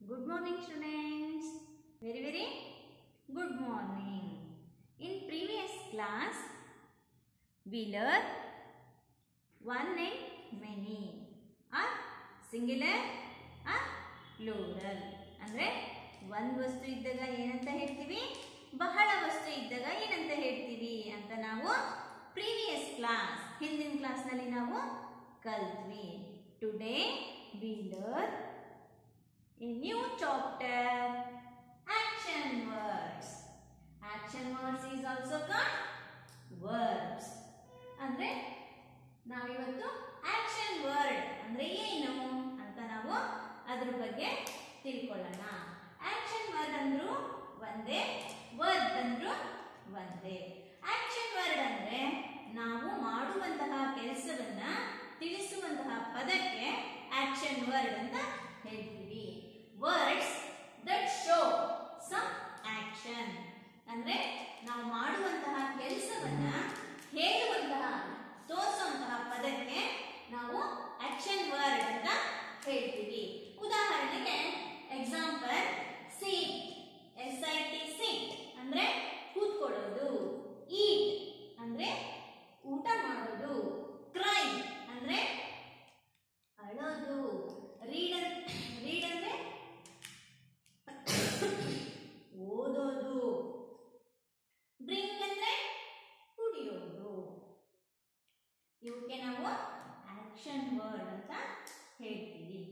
Good morning, students. Very, very good morning. In previous class, we learned one and many or singular or plural. ಅಂದ್ರೆ ಒಂದು ವಸ್ತು ಇದ್ದಾಗ ಏನಂತ ಹೇಳ್ತೀವಿ ಬಹಳ ವಸ್ತು ಇದ್ದಾಗ ಏನಂತ ಹೇಳ್ತೀವಿ ಅಂತ ನಾವು ಪ್ರೀವಿಯಸ್ ಕ್ಲಾಸ್ ಹಿಂದಿನ ಕ್ಲಾಸ್ನಲ್ಲಿ ನಾವು ಕಲ್ತ್ವಿ today we learn a new chapter action words action words is also called verbs ಅಂದ್ರೆ ನಾವಿವತ್ತು ಆಕ್ಷನ್ ವರ್ಡ್ ಅಂದ್ರೆ ಏನು ಅಂತ ನಾವು ಅದ್ರ ಬಗ್ಗೆ ತಿಳ್ಕೊಳ್ಳೋಣ ಆಕ್ಷನ್ ವರ್ಡ್ ಅಂದ್ರು ಒಂದೇ ವರ್ಡ್ ಅಂದ್ರು ಒಂದೇ ಆಕ್ಷನ್ ವರ್ಡ್ ಅಂದ್ರೆ ನಾವು ಮಾಡುವಂತಹ ಕೆಲಸವನ್ನ ತಿಳಿಸುವಂತಹ ಪದಕ್ಕೆ ಆಕ್ಷನ್ ವರ್ಡ್ ಅಂತ ಹೇಳ್ತೀವಿ words that show some action ಅಂದ್ರೆ ನಾವು ಮಾಡುವಂತಹ ಕೆಲಸವನ್ನ ಹೇಳುವಂತಹ ತೋರಿಸುವಂತಹ ಪದಕ್ಕೆ ನಾವು ಆಕ್ಷನ್ ವರ್ಡ್ ಅಂತ ಹೇಳ್ತೀವಿ ಉದಾಹರಣೆಗೆ example seat S I T seat ಅಂದ್ರೆ ಕೂತ್ಕೊಳ್ಳೋದು ಈಟ್ ಅಂದ್ರೆ ಊಟ ಮಾಡೋದು ಕ್ರೈ ಅಂದ್ರೆ ಅಳೋದು ರೀಡ್ ರೀಡ್ ಅಂದ್ರೆ ಓದೋದು ಡ್ರಿಂಕ್ ಅಂದ್ರೆ ಕುಡಿಯೋದು ಇವಕ್ಕೆ ನಾವು ಆಕ್ಷನ್ ವರ್ಡ್ ಅಂತ ಹೇಳ್ತೀವಿ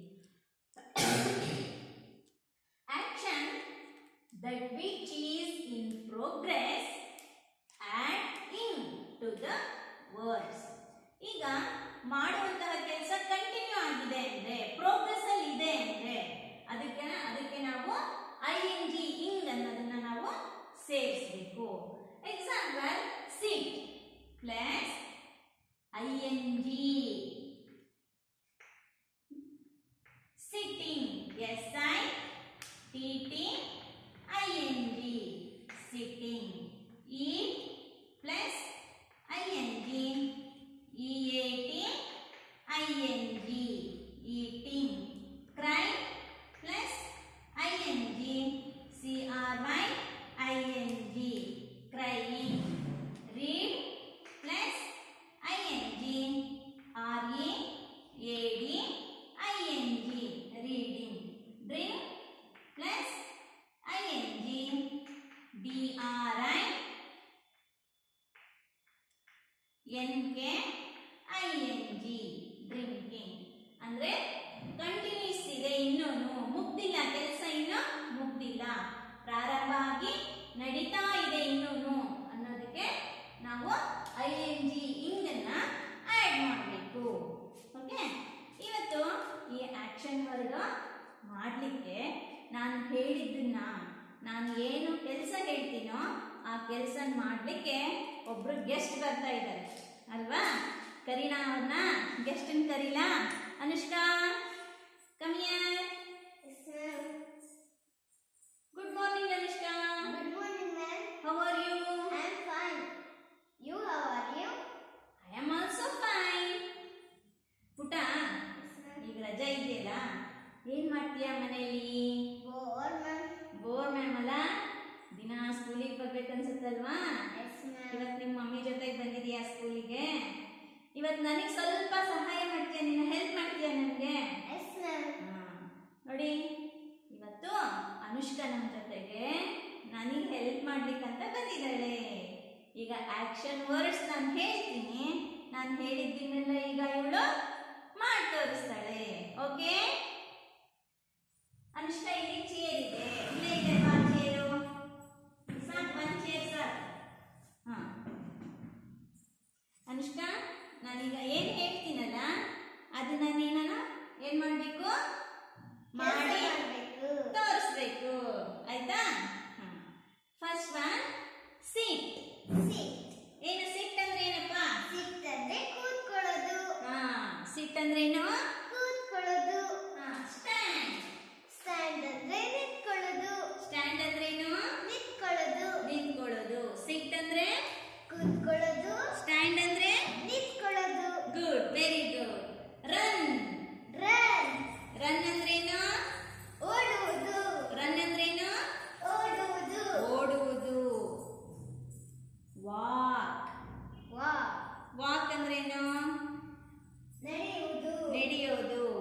action that which is in progress add into the words ಈಗ ಮಾಡುವಂತಹ ಕೆಲಸ ಕಂಟಿನ್ಯೂ ಆಗಿದೆ ಅಂದ್ರೆ ಪ್ರೋಗ್ರೆಸ್ ಅಲ್ಲಿ ಇದೆ ಅಂದ್ರೆ ಅದಕ್ಕೆ ಅದಕ್ಕೆ ನಾವು ಐ ಎನ್ ಜಿ ಇಂಗ್ ಅನ್ನೋದನ್ನ ನಾವು ಸೇರಿಸಬೇಕು example sit plus I N G sitting S I T T I N G sitting eat plus I N G E A T I N G eating cry plus I N G C R Y I N G crying read plus I N G R A A D I N G reading drink plus I N G D R I N K I N G drinking ಅಂದ್ರೆ continues ಇದೆ ಇನ್ನೂನು ಮುಗ್ದಿಲ್ಲ ಕೆಲಸ ಇನ್ನೂ ಮುಗ್ದಿಲ್ಲ ಪ್ರಾರಂಭ ಆಗಿ ನಡೀತಾ ಇದೆ ಇನ್ನೂನು ಅನ್ನೋದಕ್ಕೆ ನಾವು ಐ ಎನ್ ಜಿ ಇಂಗನ್ನ ಆಡ್ ಮಾಡಬೇಕು ಓಕೆ ಇವತ್ತು ಈ ಆಕ್ಷನ್ ವರ್ಡ್ ಮಾಡಲಿಕ್ಕೆ ನಾನು ಹೇಳಿದ್ದನ್ನ ನಾನು ಏನು ಕೆಲಸ ಹೇಳ್ತೀನೋ ಆ ಕೆಲಸ ಮಾಡಲಿಕ್ಕೆ ಒಬ್ರು ಗೆಸ್ಟ್ ಬರ್ತಾ ಇದ್ದಾರೆ ಅಲ್ವಾ ಕರೀನಾ ಅವ್ರನ್ನ ಗೆಸ್ಟನ್ ಕರೀಲಾ Anushka come here good morning Anushka Good morning, ma'am. How are you I'm fine. You, how are you? I am also fine ಪುಟ Yes, ma'am. ಈಗ ರಜಾ ಇದೆಯಲ್ಲ ಏನ್ ಮಾಡ್ತೀಯಾ ಮನೆಯಲ್ಲಿ Bored, ma'am. ಬೋರ್ ಮ್ಯಾಮ್ ಅಲ್ಲ ದಿನ ಸ್ಕೂಲಿಗೆ ಬರ್ಬೇಕನ್ಸುತ್ತಲ್ವಾ Yes, ma'am. ಇವತ್ತು ನಿಮ್ಮ ಮಮ್ಮಿ ಜೊತೆಗೆ ಬಂದಿದೀಯಾ ಸ್ಕೂಲಿಗೆ ಇವತ್ತು ನನಗೆ ಸ್ವಲ್ಪ ಸಹಾಯ ಮಾಡ್ತೀಯ ನೀನು ಹೆಲ್ಪ್ ಮಾಡ್ತೀಯ ನನಗೆ Yes, ma'am. ನೋಡಿ ಇವತ್ತು ಅನುಷ್ಕಾ ನಮ್ಮ ಜೊತೆಗೆ ನನಗೆ ಹೆಲ್ಪ್ ಮಾಡ್ಲಿಕ್ಕಂತ ಬಂದಿದ್ದಾಳೆ ಈಗ ಆಕ್ಷನ್ ವರ್ಡ್ಸ್ ನಾನು ಹೇಳ್ತೀನಿ ನಾನು ಹೇಳಿದ್ದನ್ನೆಲ್ಲ ಈಗ ಇವಳು ಮಾಡಿ ತೋರಿಸ್ತಾಳೆ ಓಕೆ ಅನುಷ್ಕಾ ಇಲ್ಲಿ ಚೇರ್ ಇದೆ ಇಲ್ಲೇ ಇದೆ ಬಾ ಚೇರು ಸಾಕು ಒಂದು ಚೇರ್ ಸಾಕು ಹಾ ಅನುಷ್ಕಾ ನಾನೀಗ ಏನ್ ಹೇಳ್ತೀನಲ್ಲ ಅದನ್ನ ನೀನು ಏನ್ ಮಾಡ್ಬೇಕು ಮಾಡಿ ಕೆಲ್ಸ ಮಾಡ್ಬೇಕು. ತೋರಿಸ್ಬೇಕು ಆಯ್ತಾ ಫಸ್ಟ್ ಒನ್ ಸೀಟ್ Sit. ಏನು ಸಿಟ್ ಅಂದ್ರೆ ಏನಪ್ಪ Sit ಅಂದ್ರೆ ಕೂತ್ಕೊಳ್ಳೋದು. ಹಾ ಸಿಟ್ ಅಂದ್ರೆ ಏನು ಕೂತ್ಕೊಳ್ಳೋದು. ಸ್ಟ್ಯಾಂಡ್ Stand ಅಂದ್ರೆ ನಿಂತ್ಕೊಳ್ಳೋದು. ಸ್ಟ್ಯಾಂಡ್ ಅಂದ್ರೆ ಏನು ನಿಂತ್ಕೊಳ್ಳೋದು. ನಿಂತ್ಕೊಳ್ಳೋದು ಸಿಟ್ ಅಂದ್ರೆ ಕೂತ್ಕೊಳ್ಳೋದು. ಸ್ಟ್ಯಾಂಡ್ ಅಂದ್ರೆ ನಿಂತ್ಕೊಳ್ಳೋದು. Good very good run Run. Run ಅಂದ್ರೆ ಏನು ಓಡುವುದು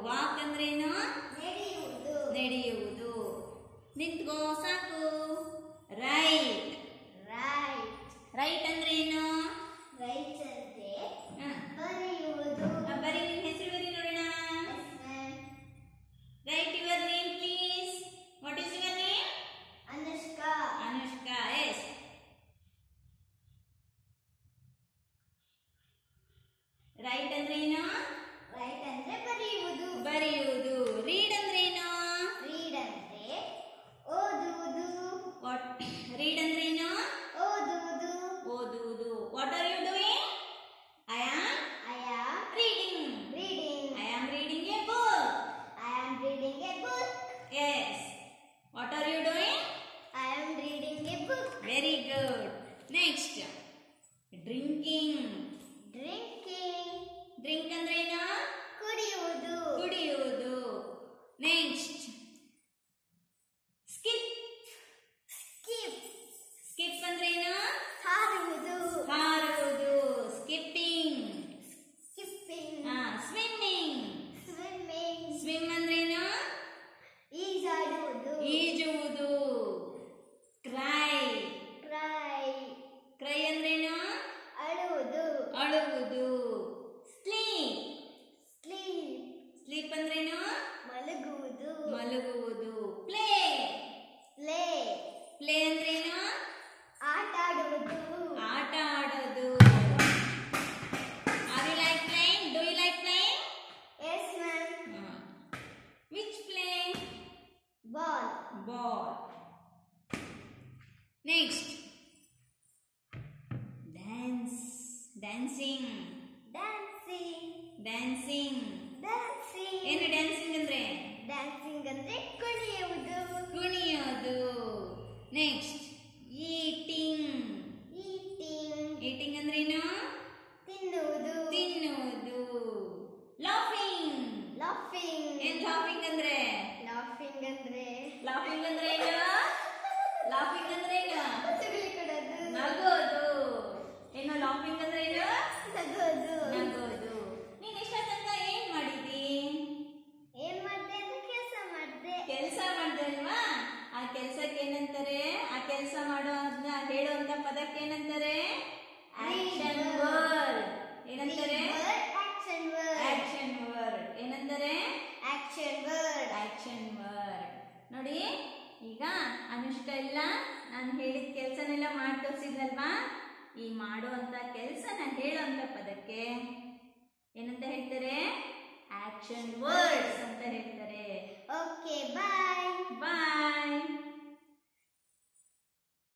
ವಾಕ್ ಅಂದ್ರೇನು ನಡೆಯುವುದು ನಡೆಯುವುದು ನಿಂತ್ಕೋ ಸಾಕು ರೈಟ್ ರೈಟ್ ರೈಟ್ ಅಂದ್ರೇನು ರೈಟ್ ಅಂದ್ರೆ ಹ. ಬರೆಯುವುದು ಆ, ಬರೀ ನಿನ್ ಹೆಸರು ಬರೀ ನೋಡೋಣ Yes, ma'am. Write your name please what is your name Anushka Anushka yes write ಅಂದ್ರೇನು ರೈಟ್ ಅಂದ್ರೆ ಬರೆಯುವುದು ಬರೆಯುವುದು ರೀಡ್ ಅಂದ್ರೇನು ರೀಡ್ ಅಂದ್ರೆ ಓದುವುದು ವಾಟ್ ರೀಡ್ ಅಂದ್ರೇನು ಓದುವುದು ಓದುವುದು what are you doing I am I am reading reading I am reading a book I am reading a book yes what are you doing I am reading a book very good next drinking drinking drink ಅಂದ್ರೇನು ಕುಡಿಯುವುದು ಕುಡಿಯುವುದು next skip skip skip ಅಂದ್ರೇನು ಹಾರುವುದು ಹಾರುವುದು skipping skipping swimming swimming swim ಅಂದ್ರೇನು ಈಜಾಡುವುದು ಈಜುವುದು cry cry cry ಅಂದ್ರೇನು ಅಳುವುದು ಅಳುವುದು ಸ್ಲೀಪ್ ಸ್ಲೀಪ್ ಸ್ಲೀಪ್ ಅಂದ್ರೇನು ಮಲಗುವುದು ಮಲಗುವುದು ಪ್ಲೇ ಪ್ಲೇ ಪ್ಲೇ ಅಂದ್ರೇನು ಆಟ ಆಡುವುದು ಆಟ ಆಡೋದು are you like playing do you like playing yes ma'am which play ball ball next dance dancing dancing dancing dancing ಏನು ಡ್ಯಾನ್ಸಿಂಗ್ ಅಂದ್ರೆ ಡ್ಯಾನ್ಸಿಂಗ್ ಅಂದ್ರೆ ಕುಣಿಯುವುದು ಕುಣಿಯೋದು ನೆಕ್ಸ್ಟ್ ಈಟಿಂಗ್ ಈಟಿಂಗ್ ಈಟಿಂಗ್ ಅಂದ್ರೇನು ತಿನ್ನುವುದು ತಿನ್ನುವುದು ಲಾಫಿಂಗ್ ಲಾಫಿಂಗ್ ಏನ್ ಲಾಫಿಂಗ್ ಅಂದ್ರೆ ಲಾಫಿಂಗ್ ಅಂದ್ರೆ ಲಾಫಿಂಗ್ ಅಂದ್ರೆ ಏನು ಲಾಫಿಂಗ್ ಅಂದ್ರೆ ಏನು ತುಗುಲಿ ಕೊಡೋದು ನಗೋದು ಏನು ಲಾಫಿಂಗ್ ಅಂದ್ರೆ ಏನು ನಗೋದು ನಗೋದು ನೀನ್ ಇಷ್ಟ ತನಕ ಏನ್ ಮಾಡಿದಿ ಏನ್ ಮಾಡ್ದೆ ಅಂದ್ರೆ ಕೆಲಸ ಮಾಡ್ದೆ ಕೆಲಸ ಮಾಡ್ದಲ್ವಾ ಆ ಕೆಲ್ಸಕ್ಕೆ ಏನಂತಾರೆ ಆ ಕೆಲಸ ಮಾಡೋ ಅದನ್ನ ಹೇಳುವಂತ ಪದಕ್ಕೆ ಏನಂತಾರೆ ಆಕ್ಷನ್ ವರ್ಡ್ ಏನಂತಾರೆ ಆಕ್ಷನ್ ವರ್ಡ್ ಆಕ್ಷನ್ ವರ್ಡ್ ಏನಂತಾರೆ ಆಕ್ಷನ್ ವರ್ಡ್ ಆಕ್ಷನ್ ವರ್ಡ್ ನೋಡಿ ಈಗ ಅನುಷ್ಕಾ ಇಲ್ಲ ನಾನು ಹೇಳಿದ ಕೆಲಸನೆಲ್ಲ ಮಾಡಿ ತೋರಿಸಿದ್ರಲ್ವಾ ಈ ಮಾಡುವಂತ ಕೆಲಸನ ಹೇಳುವಂತ ಪದಕ್ಕೆ ಏನಂತ ಹೇಳ್ತಾರೆ ಆಕ್ಷನ್ ವರ್ಡ್ಸ್ ಅಂತ